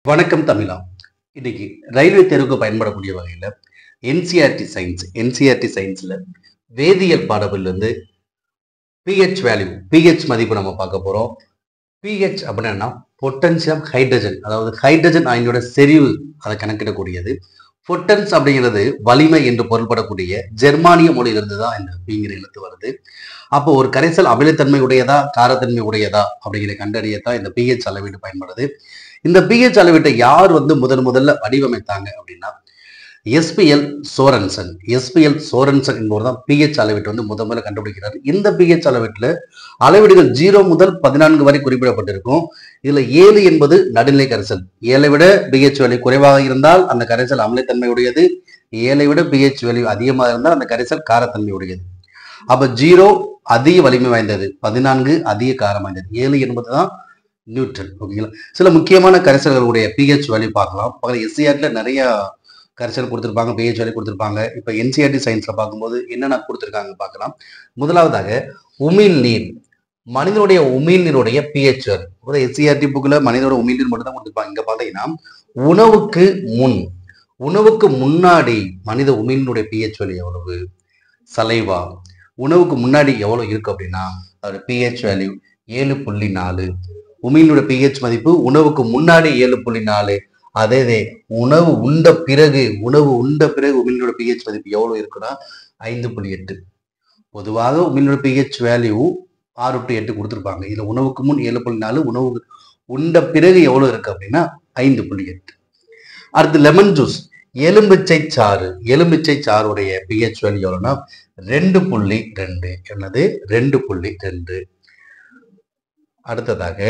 வணக்கம் தமிழா இன்னைக்கு ரயில்வே தேர்வுக்கு பயன்படக்கூடிய வகையில் என்சிஆர்டி சயின்ஸ் என்சிஆர்டி சயின்ஸில் வேதியியல் பாடப்பிலிருந்து பிஹெச் வேல்யூ பிஹெச் மதிப்பு நம்ம பார்க்க போகிறோம் பிஹெச் அப்படின்னா பொட்டன்சியம் ஹைட்ரஜன் அதாவது ஹைட்ரஜன் அயனியோட செறிவு அதை கணக்கிடக்கூடியது பொட்டன்ஸ் அப்படிங்கிறது வலிமை என்று பொருள்படக்கூடிய ஜெர்மானிய மொழியிலிருந்து தான் இந்த பிங்கிற எழுத்து வருது அப்போ ஒரு கரைசல் அமிலத்தன்மை உடையதா காரத்தன்மை உடையதா அப்படிங்கிற கண்டறியத்தான் இந்த பிஹெச் அளவீடு பயன்படுது இந்த பிஹெச் அளவீட்டை யார் வந்து முதன் முதல்ல வடிவமைத்தாங்க அப்படின்னா எஸ்பிஎல் சோரன்சன் எஸ்பிஎல் சோரன்சன் என்பவர் தான் பிஹெச் அளவீட்டு வந்து முதன் முதல்ல கண்டுபிடிக்கிறார் இந்த பிஹெச் அளவீட்டுல அளவீடுகள் ஜீரோ முதல் பதினான்கு வரை குறிப்பிடப்பட்டிருக்கும் இதுல ஏழு என்பது நடுநிலை கரைசல் ஏழை விட பிஹெச் வேல்யூ குறைவாக இருந்தால் அந்த கரைசல் அமிலத்தன்மை உடையது ஏழை விட பிஹெச் வேல்யூ அதிகமாக இருந்தால் அந்த கரைசல் காரத்தன்மை உடையது அப்ப ஜீரோ அதிக வலிமை வாய்ந்தது பதினான்கு அதிக காரம் வாய்ந்தது ஏழு என்பதுதான் நியூட்ரல் ஓகேங்களா சில முக்கியமான கரைசல்களுடைய பிஹெச் வேல்யூ பார்க்கலாம் பக்கத்தில் எஸ்சிஆர்ல நிறைய கரைசல் கொடுத்துருப்பாங்க பிஹெச் வேல்யூ கொடுத்துருப்பாங்க இப்போ என்சிஆர்டி சயின்ஸ்ல பார்க்கும்போது என்னென்ன கொடுத்துருக்காங்க பார்க்கலாம் முதலாவதாக உமிழ் நீர் மனிதனுடைய உமிழ் நீருடைய பிஹெச் வேல்யூ எஸ்சிஆர்டி புக்கில் மனிதனோட உமிழ் நீர் மட்டும் தான் கொடுத்துருப்பாங்க இங்க பார்த்தீங்கன்னா உணவுக்கு முன் உணவுக்கு முன்னாடி மனித உமிழ்நீருடைய பிஹெச் வேல்யூ எவ்வளவு சலைவா உணவுக்கு முன்னாடி எவ்வளவு இருக்கு அப்படின்னா அதோட பிஹெச் வேல்யூ ஏழு புள்ளி நாலு உமிழ்நீரோட பிஹெச் மதிப்பு உணவுக்கு முன்னாடி ஏழு புள்ளி நாலு அதே இதே உணவு உண்ட பிறகு உணவு உண்ட பிறகு உமிழ்நீரோட பிஹெச் மதிப்பு எவ்வளவு இருக்குன்னா ஐந்து புள்ளி எட்டு பொதுவாக உமிழ்நீரோட பிஹெச் வேல்யூ ஆறு டு எட்டு கொடுத்துருப்பாங்க இதுல உணவுக்கு முன் ஏழு புள்ளி நாலு உணவு உண்ட பிறகு எவ்வளவு இருக்கு அப்படின்னா ஐந்து புள்ளி எட்டு அடுத்து லெமன் ஜூஸ் எலும்பிச்சை சாறு எலும்பிச்சை சாறுடைய பிஹெச் வேல்யூ எவ்வளோன்னா ரெண்டு புள்ளி ரெண்டு என்னது ரெண்டு புள்ளி ரெண்டு அடுத்ததாக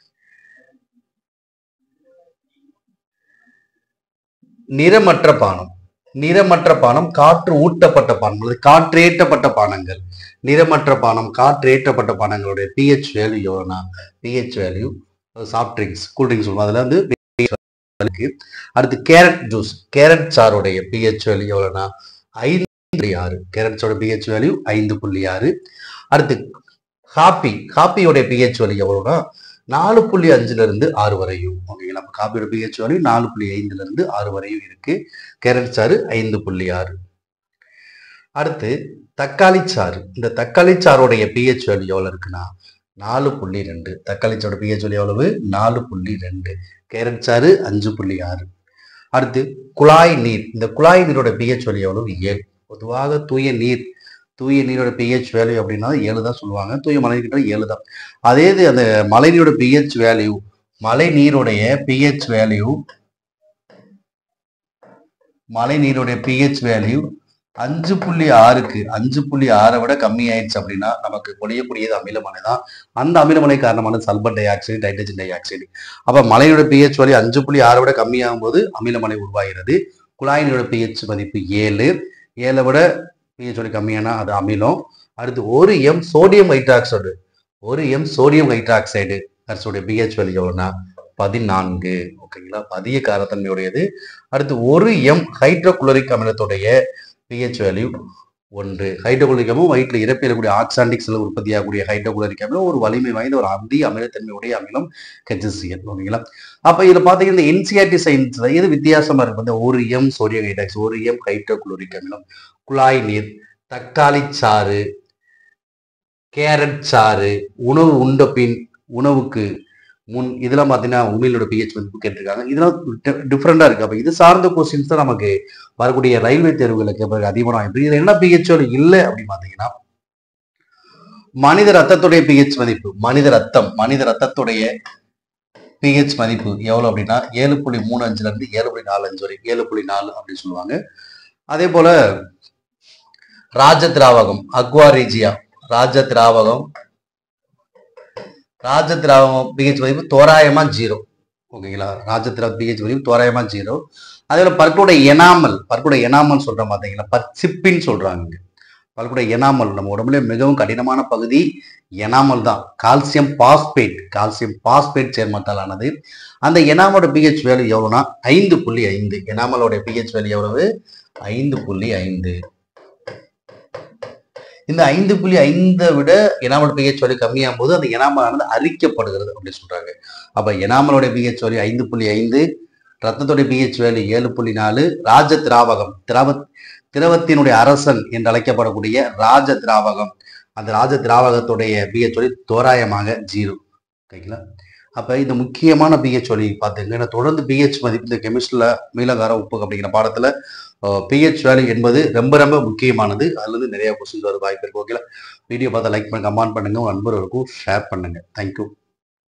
நிறமற்ற பானம் நிறமற்ற பானம் காற்று ஊட்டப்பட்ட பானம் அல்லது காற்றேற்றப்பட்ட பானங்கள் நிறமற்ற பானம் காற்றேற்றப்பட்ட பானங்களுடைய பிஹெச் வேல்யூ எவ்வளோனா pH value soft drinks cool drinks சொல்லுவோம் அதில் வந்து இருக்கு அடுத்து கேரட் ஜூஸ் கேரட் சாருடைய பிஹெச் வேல்யூ எவ்வளோனா ஐந்து புள்ளி ஆறு கேரட்ஸோட பிஹெச் வேல்யூ ஐந்து புள்ளி ஆறு அடுத்து காப்பி காப்பியோட பிஹெச் வேல்யூ எவ்வளோனா நாலு புள்ளி அஞ்சுல இருந்து ஆறு வரையும் ஓகேங்களா அப்ப காப்பியோட பிஹெச் வேல்யூ நாலு புள்ளி ஐந்துல இருந்து ஆறு வரையும் இருக்கு கேரட் சாறு ஐந்து புள்ளி ஆறு அடுத்து தக்காளி சாறு இந்த தக்காளி சாறுடைய பிஹெச் வேல்யூ எவ்வளவு இருக்குன்னா நாலு புள்ளி ரெண்டு தக்காளி சாரோட பிஹெச் வேல்யூ எவ்வளவு நாலு புள்ளி ரெண்டு கேரட் சாறு அஞ்சு புள்ளி ஆறு அடுத்து குழாய் நீர் இந்த குழாய் நீரோட பிஹெச் வேல்யூ எவ்வளவு ஏழு பொதுவாக தூய நீர் தூய நீரோட பிஹெச் வேல்யூ அப்படின்னா ஏழு தான் சொல்லுவாங்க தூய மழை கிட்ட ஏழு தான் அதே இது அந்த மழை நீரோட பிஹெச் வேல்யூ மழை நீருடைய பிஹெச் வேல்யூ மழை நீருடைய பிஹெச் வேல்யூ அஞ்சு புள்ளி ஆறுக்கு அஞ்சு புள்ளி ஆறை விட கம்மி ஆயிடுச்சு அப்படின்னா நமக்கு பொழியக்கூடியது அமிலமலை தான் அந்த அமிலமலை காரணமான sulphur dioxide hydrogen dioxide அப்ப மலையோட பிஹெச் வேல்யூ அஞ்சு புள்ளி ஆறை விட கம்மியாகும் போது அமிலமலை உருவாகிறது குழாயினோட பிஹெச் மதிப்பு ஏழு ஏழை விட பிஹெச் வேல்யூ கம்மியானா அது அமிலம் அடுத்து ஒரு எம் சோடியம் ஹைட்ராக்சைடு ஒரு எம் சோடியம் ஹைட்ராக்சைடு அதோடைய பிஹெச் வேல்யூ எவ்வளோனா பதினான்கு ஓகேங்களா அதிக காரத்தன்மையுடையது அடுத்து ஒரு எம் ஹைட்ரோகுளோரிக் அமிலத்துடைய பிஹெச் வேல்யூ ஒன்று ஹைட்ரோகுளோரிக் அமிலம் வயிற்றில் இறப்பிடக்கூடிய ஆக்சாண்டிக் செல் உற்பத்தியாகக்கூடிய ஹைட்ரோகுளோரிக் அமிலம் ஒரு வலிமை வாய்ந்த ஒரு அதிக அமிலத்தன்மையுடைய அமிலம் ஹெச்சிசிஎல் ஓகேங்களா அப்ப இதுல பாத்தீங்கன்னா இந்த என்சிஆர்டி சயின்ஸ்ல எது வித்தியாசமா இருக்கு இந்த ஒரு எம் சோடியம் ஹைட்ராக்ஸ் ஒரு எம் ஹைட்ரோகுளோரிக் அமிலம் குழாய் நீர் தக்காளி சாறு கேரட் சாறு உணவு உண்ட பின் உணவுக்கு முன் இதெல்லாம் பார்த்தீங்கன்னா உமிழோட பிஹெச் மதிப்பு கேட்டிருக்காங்க இதெல்லாம் டிஃப்ரெண்டாக இருக்கு அப்போ இது சார்ந்த கொஸ்டின்ஸ் தான் நமக்கு வரக்கூடிய ரயில்வே தேர்வுகளை கேட்பதற்கு அதிகமான வாய்ப்பு இதில் என்ன பிஹெச் இல்லை அப்படின்னு பார்த்தீங்கன்னா மனித ரத்தத்துடைய பிஹெச் மதிப்பு மனித ரத்தம் மனித ரத்தத்துடைய பிஹெச் மதிப்பு எவ்வளோ அப்படின்னா ஏழு புள்ளி மூணு அஞ்சுல இருந்து ஏழு புள்ளி நாலு அஞ்சு வரைக்கும் ஏழு புள்ளி நாலு அப்படின்னு சொல்லுவாங்க அதே போல ராஜ திராவகம் அக்வாரீஜியா ராஜ திராவகம் ராஜ திராவகம் பிஹெச் மதிப்பு தோராயமா ஜீரோ ஓகேங்களா ராஜ திராவ பிஹெச் மதிப்பு தோராயமா ஜீரோ அதே போல பற்கூட எனாமல் பற்கூட எனாமல் சொல்றோம் பார்த்தீங்களா பற்சிப்பின்னு சொல்றாங்க பல்குட எனாமல் நம்ம உடம்புல மிகவும் கடினமான பகுதி எனாமல் தான் கால்சியம் பாஸ்பேட் கால்சியம் பாஸ்பேட் சேர்மத்தால் ஆனது அந்த எனாமோட பிஹெச் வேல்யூ எவ்வளோனா ஐந்து புள்ளி ஐந்து எனாமலோட பிஹெச் வேல்யூ எவ்வளவு ஐந்து புள்ளி ஐந்து இந்த ஐந்து புள்ளி ஐந்தை விட எனாமல் பிஹெச் வேல்யூ கம்மியாகும் போது அந்த எனாமலானது அரிக்கப்படுகிறது அப்படின்னு சொல்றாங்க அப்ப எனாமலோட பிஹெச் வேல்யூ ஐந்து புள்ளி ஐந்து ரத்தத்துடைய பிஹெச் வேல்யூ ஏழு புள்ளி நாலு ராஜ திராவகம் திரவ திரவத்தினுடைய அரசன் என்று அழைக்கப்படக்கூடிய ராஜ திராவகம் அந்த ராஜ திராவகத்துடைய பிஹெச் வேல்யூ தோராயமாக ஜீரோ ஓகேங்களா அப்போ இந்த முக்கியமான பிஹெச் வழி பார்த்துங்க ஏன்னா தொடர்ந்து பிஹெச் மதிப்பு இந்த கெமிஸ்ட்ரியில் மீளகார உப்பு அப்படிங்கிற பாடத்தில் பிஹெச் வேல்யூ என்பது ரொம்ப ரொம்ப முக்கியமானது அதுல இருந்து நிறைய கொஸ்டின்ஸ் வர வாய்ப்பு இருக்கு ஓகேங்களா வீடியோ பார்த்தா லைக் பண்ணுங்க கமெண்ட் பண்ணுங்க உங்க நண்பர்களுக்கும் ஷேர் பண்ணுங்க தேங்க்யூ